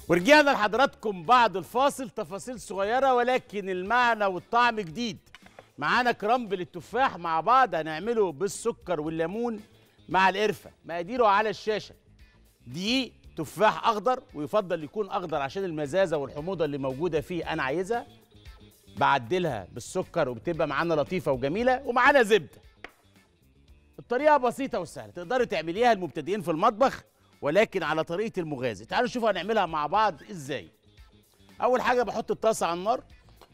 ورجعنا لحضراتكم بعد الفاصل تفاصيل صغيرة ولكن المعنى والطعم جديد معانا كرامبل التفاح مع بعض هنعمله بالسكر والليمون مع القرفة مقاديره على الشاشة دقيق تفاح أخضر ويفضل يكون أخضر عشان المزازة والحموضة اللي موجودة فيه أنا عايزها بعدلها بالسكر وبتبقى معانا لطيفة وجميلة ومعانا زبدة الطريقة بسيطة وسهلة تقدري تعمليها المبتدئين في المطبخ ولكن على طريقة المغازي تعالوا نشوف هنعملها مع بعض ازاي أول حاجة بحط الطاسة على النار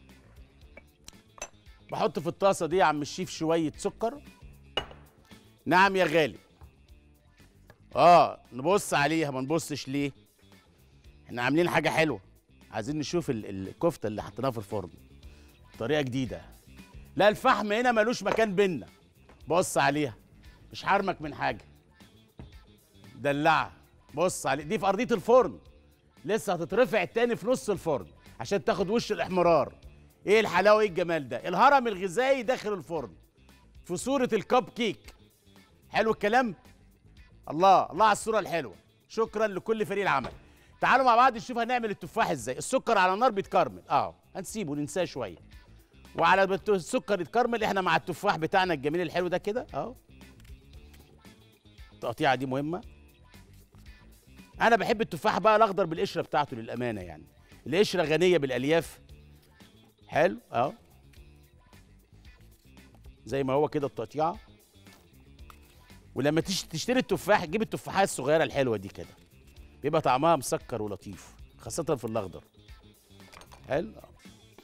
بحط في الطاسة دي يا عم الشيف شوية سكر نعم يا غالي اه نبص عليها ما نبصش ليه احنا عاملين حاجة حلوة عايزين نشوف ال- الكفتة اللي حطيناها في الفرن طريقة جديدة لا الفحم هنا ملوش مكان بينا بص عليها مش حارمك من حاجة دلعها بص عليه دي في ارضيه الفرن لسه هتترفع تاني في نص الفرن عشان تاخد وش الاحمرار ايه الحلاوه ايه الجمال ده الهرم الغذائي داخل الفرن في صوره الكب كيك حلو الكلام الله الله على الصوره الحلوه شكرا لكل فريق العمل تعالوا مع بعض نشوف هنعمل التفاح ازاي السكر على النار بيتكرمل اه هنسيبه ننساه شويه وعلى ما السكر يتكرمل احنا مع التفاح بتاعنا الجميل الحلو ده كده اهو التقطيعه دي مهمه انا بحب التفاح بقى الاخضر بالقشره بتاعته للامانه يعني القشره غنيه بالالياف حلو اهو زي ما هو كده التقطيعه ولما تش- تشتري التفاح جيب التفاحيه الصغيره الحلوه دي كده بيبقى طعمها مسكر ولطيف خاصه في الاخضر حلو أهو.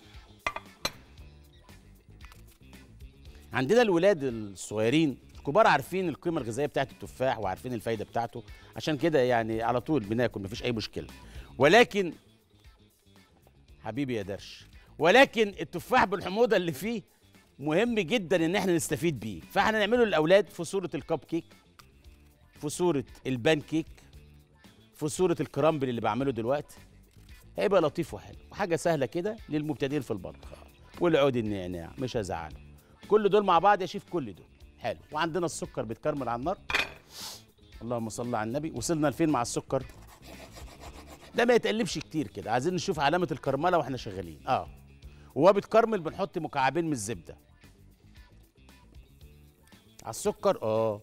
عندنا الولاد الصغيرين الكبار عارفين القيمه الغذائيه بتاعت التفاح وعارفين الفايده بتاعته عشان كده يعني على طول بناكل مفيش اي مشكله ولكن حبيبي يا درش ولكن التفاح بالحموضه اللي فيه مهم جدا ان احنا نستفيد بيه فاحنا نعمله للاولاد في صوره الكب كيك في صوره البان كيك في صوره الكرامبل اللي بعمله دلوقتي هيبقى لطيف وحلو وحاجه سهله كده للمبتدئين في المطبخ والعود النعناع مش هزعله كل دول مع بعض يا شيف كل دول حلو وعندنا السكر بيتكرمل على النار اللهم صل على النبي وصلنا لفين مع السكر ده ما يتقلبش كتير كده عايزين نشوف علامه الكرمله واحنا شغالين اه وهو بيتكرمل بنحط مكعبين من الزبده على السكر اه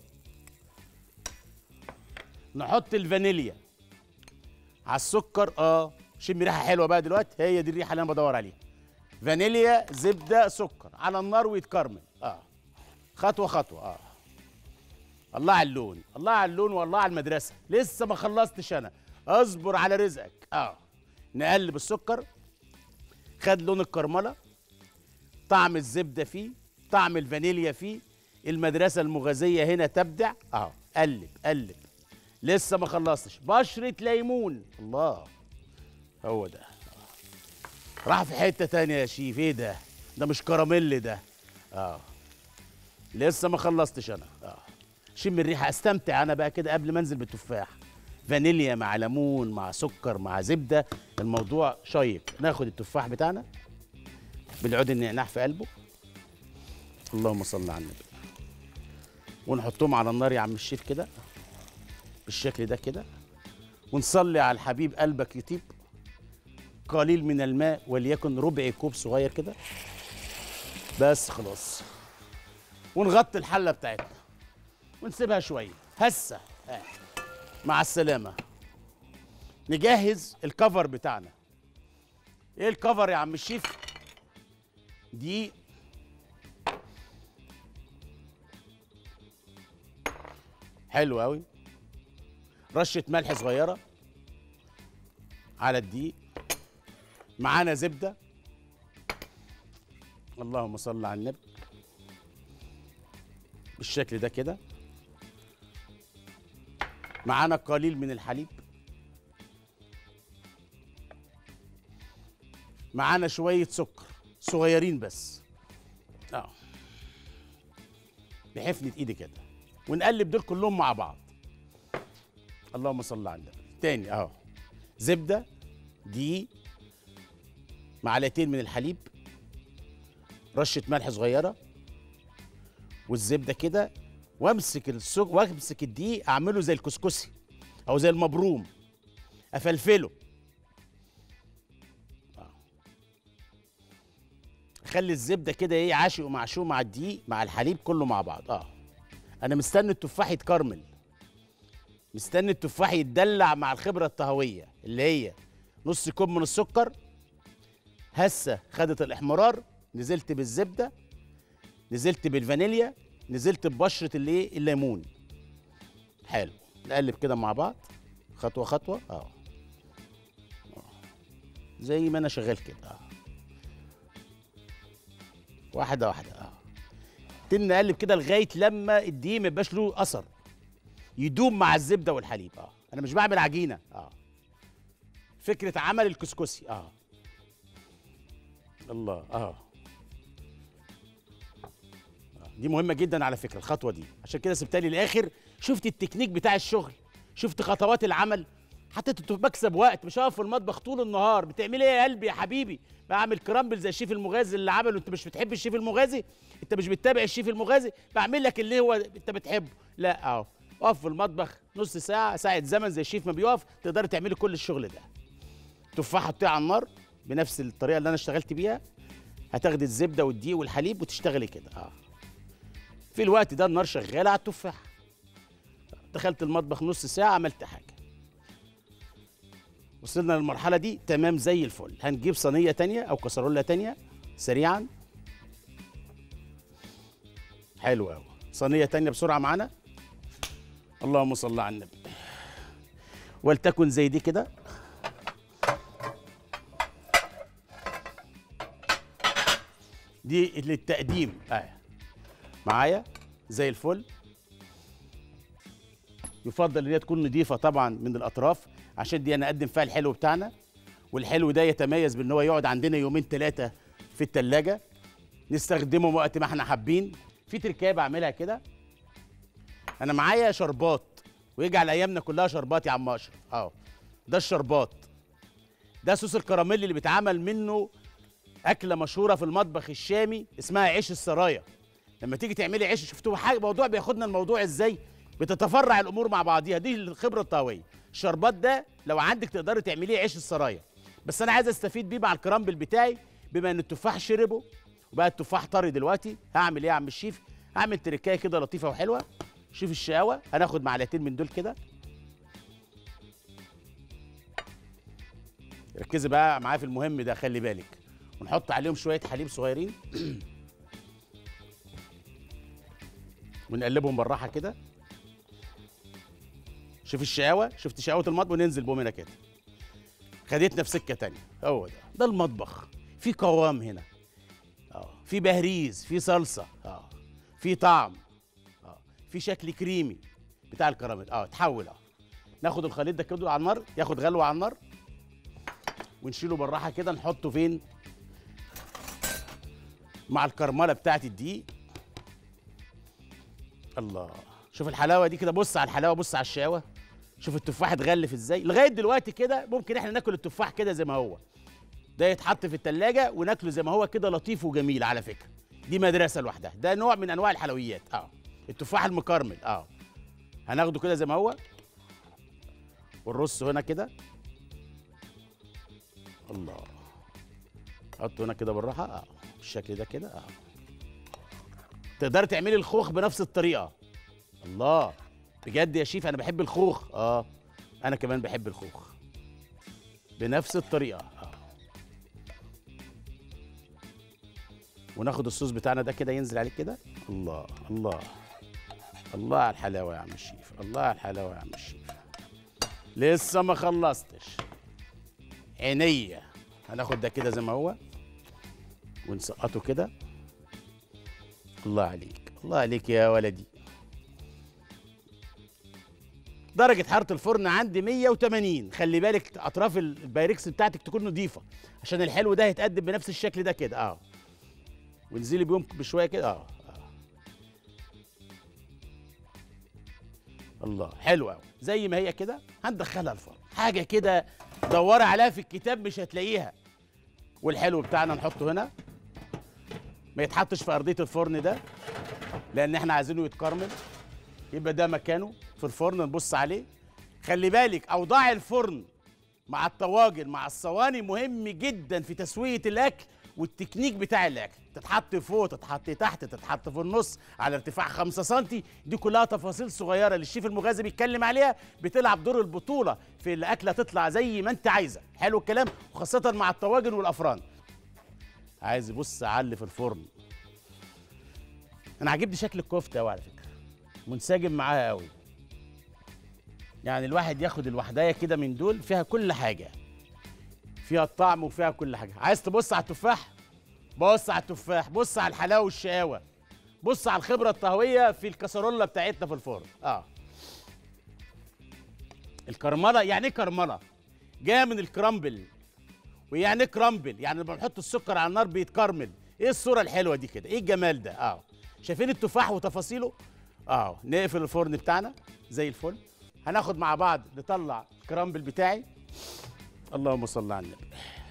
نحط الفانيليا على السكر اه شم ريحه حلوه بقى دلوقتي هي دي الريحه اللي انا بدور عليها فانيليا زبده سكر على النار ويتكرمل اه خطوه خطوه اه الله على اللون الله على اللون والله على المدرسه لسه ما خلصتش انا اصبر على رزقك اه نقلب السكر خد لون الكرمله طعم الزبده فيه طعم الفانيليا فيه المدرسه المغازيه هنا تبدع اه قلب قلب لسه ما خلصتش بشره ليمون الله هو ده راح في حته تانية يا شيف ايه ده ده مش كراميل ده اه لسه ما خلصتش انا اه شم الريحه استمتع انا بقى كده قبل ما انزل بالتفاح فانيليا مع ليمون مع سكر مع زبده الموضوع شيق ناخد التفاح بتاعنا بالعود النعناع في قلبه اللهم صل على النبي ونحطهم على النار يا عم الشيف كده بالشكل ده كده ونصلي على الحبيب قلبك يطيب قليل من الماء وليكن ربع كوب صغير كده بس خلاص ونغطي الحله بتاعتنا ونسيبها شويه هسه آه. مع السلامه نجهز الكفر بتاعنا ايه الكفر يا عم الشيف دي حلو قوي رشه ملح صغيره على الدقيق معانا زبده اللهم صل على النبي بالشكل ده كده معانا قليل من الحليب معانا شويه سكر صغيرين بس اه بحفنة ايدي كده ونقلب دول كلهم مع بعض اللهم صل على النبي تاني اهو زبده دقيق معلقتين من الحليب رشه ملح صغيره والزبده كده وامسك السك وامسك الدقيق اعمله زي الكسكسي او زي المبروم افلفله اخلي الزبده كده ايه عاشق ومعشوق مع الدقيق مع الحليب كله مع بعض اه انا مستني التفاح يتكرمل مستني التفاح يتدلع مع الخبره الطهويه اللي هي نص كوب من السكر هسه خدت الاحمرار نزلت بالزبده نزلت بالفانيليا نزلت ببشره الايه الليمون حلو نقلب كده مع بعض خطوه خطوه اه آه. زي ما انا شغال كده اه واحده واحده اه تن نقلب كده لغايه لما الدقيق ما يبقاش له اثر يدوم مع الزبده والحليب اه انا مش بعمل عجينه اه فكره عمل الكسكسي اه الله اه دي مهمه جدا على فكره الخطوه دي عشان كده سبتها لي الاخر شفت التكنيك بتاع الشغل شفت خطوات العمل حطيت التف- بكسب وقت مش هقف في المطبخ طول النهار بتعمل ايه يا قلبي يا حبيبي بعمل كرامبل زي الشيف المغازي اللي عمله انت مش بتحب الشيف المغازي انت مش بتتابع الشيف المغازي بعمل لك اللي هو انت بتحبه لا اهو اقف في المطبخ نص ساعه ساعه زمن زي الشيف ما بيقف تقدري تعملي كل الشغل ده تفاحه حطيها على النار بنفس الطريقه اللي انا اشتغلت بيها هتاخدي الزبده والدقيق والحليب وتشتغلي كده اه في الوقت ده النار شغاله على التفاح دخلت المطبخ نص ساعه عملت حاجه وصلنا للمرحله دي تمام زي الفل هنجيب صينيه تانية او كسرولة تانية سريعا حلو قوي صينيه تانية بسرعه معانا اللهم صل على النبي ولتكن زي دي كده دي للتقديم اه معايا زي الفل يفضل ان هي تكون نظيفه طبعا من الاطراف عشان دي انا اقدم فيها الحلو بتاعنا والحلو ده يتميز بان هو يقعد عندنا يومين ثلاثه في الثلاجه نستخدمه وقت ما احنا حابين في تركايه بعملها كده انا معايا شربات ويجعل ايامنا كلها شربات يا عم اشرف اه ده الشربات ده صوص الكراميل اللي بيتعمل منه اكله مشهوره في المطبخ الشامي اسمها عيش السرايا لما تيجي تعملي عيش شفتوا حاجه موضوع بياخدنا الموضوع ازاي بتتفرع الامور مع بعضيها دي الخبره الطهويه الشربات ده لو عندك تقدري تعمليه عيش السرايا بس انا عايز استفيد بيه مع الكرامبل بتاعي بما ان التفاح شربه وبقى التفاح طري دلوقتي هعمل ايه يا عم الشيف هعمل تركايه كده لطيفه وحلوه شوف الشقاوه هناخد معلقتين من دول كده ركزي بقى معايا في المهم ده خلي بالك ونحط عليهم شويه حليب صغيرين ونقلبهم بالراحه كده شوف الشقاوه شفت شقاوه المطبخ وننزل بهم هنا كده خدتنا في سكه تانية هو ده ده المطبخ في قوام هنا اه في بهريز في صلصه اه في طعم اه في شكل كريمي بتاع الكراميل اه تحول اه ناخد الخليط ده كده على النار ياخد غلوه على النار ونشيله بالراحه كده نحطه فين مع الكرمله بتاعت الدقيق الله شوف الحلاوه دي كده بص على الحلاوه بص على الشقاوه شوف التفاح اتغلف ازاي لغايه دلوقتي كده ممكن احنا ناكل التفاح كده زي ما هو ده يتحط في التلاجة وناكله زي ما هو كده لطيف وجميل على فكره دي مدرسه لوحدها ده نوع من انواع الحلويات اه التفاح المكرمل اه هناخده كده زي ما هو والرص هنا كده الله حطه هنا كده بالراحه اه بالشكل ده كده اه تقدري تعملي الخوخ بنفس الطريقه الله بجد يا شيف انا بحب الخوخ اه انا كمان بحب الخوخ بنفس الطريقه اه وناخد الصوص بتاعنا ده كده ينزل عليه كده الله الله الله على الحلاوه يا عم الشيف الله على الحلاوه يا عم الشيف لسه ما خلصتش عينيا هناخد ده كده زي ما هو ونسقطه كده الله عليك الله عليك يا ولدي درجة حرارة الفرن عندي 180 خلي بالك أطراف البايركس بتاعتك تكون نظيفة عشان الحلو ده هيتقدم بنفس الشكل ده كده اه وانزلي بيهم بشوية كده اه, آه. الله حلو قوي زي ما هي كده هندخلها الفرن حاجة كده دوري عليها في الكتاب مش هتلاقيها والحلو بتاعنا نحطه هنا ما يتحطش في أرضية الفرن ده لأن احنا عايزينه يتكرمل يبقى ده مكانه في الفرن نبص عليه خلي بالك اوضاع الفرن مع الطواجن مع الصواني مهم جدا في تسويه الاكل والتكنيك بتاع الاكل تتحط فوق تتحط تحت تتحط في النص على ارتفاع 5 سم دي كلها تفاصيل صغيره اللي الشيف المغازي بيتكلم عليها بتلعب دور البطوله في الاكله تطلع زي ما انت عايزه حلو الكلام وخاصه مع الطواجن والافران عايز يبص علي في الفرن انا عاجبني شكل الكفته قوي على فكره منسجم معاها قوي يعني الواحد ياخد الوحدايه كده من دول فيها كل حاجه فيها الطعم وفيها كل حاجه عايز تبص على التفاح بص على التفاح بص على الحلاوه والشقاوه بص على الخبره الطهويه في الكسرولة بتاعتنا في الفرن اه الكرمله يعني ايه كرمله جايه من الكرامبل ويعني ايه كرامبل يعني لما بنحط السكر على النار بيتكرمل ايه الصوره الحلوه دي كده ايه الجمال ده اه شايفين التفاح وتفاصيله اه نقفل الفرن بتاعنا زي الفل هناخد مع بعض نطلع الكرامبل بتاعي اللهم صل على النبي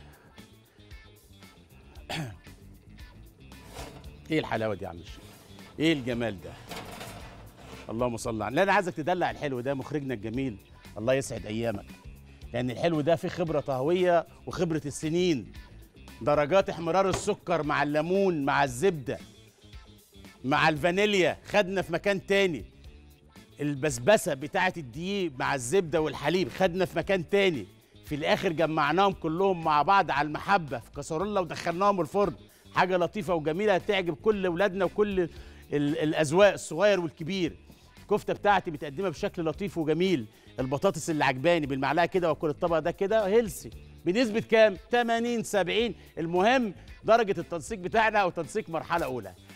ايه الحلاوه دي يا عم الشيخ ايه الجمال ده اللهم صل على لا انا عايزك تدلع الحلو ده مخرجنا الجميل الله يسعد ايامك لان الحلو ده فيه خبره طهويه وخبره السنين درجات احمرار السكر مع الليمون مع الزبده مع الفانيليا خدنا في مكان تاني البسبسه بتاعه الدقيق مع الزبده والحليب خدنا في مكان تاني في الاخر جمعناهم كلهم مع بعض على المحبه في كسرولة ودخلناهم الفرن حاجه لطيفه وجميله تعجب كل اولادنا وكل ال- الاذواق الصغير والكبير الكفته بتاعتي متقدمه بشكل لطيف وجميل البطاطس اللي عجباني بالمعلقه كده واكل الطبق ده كده هيلسي بنسبه كام 80 70 المهم درجه التنسيق بتاعنا او تنسيق مرحله اولى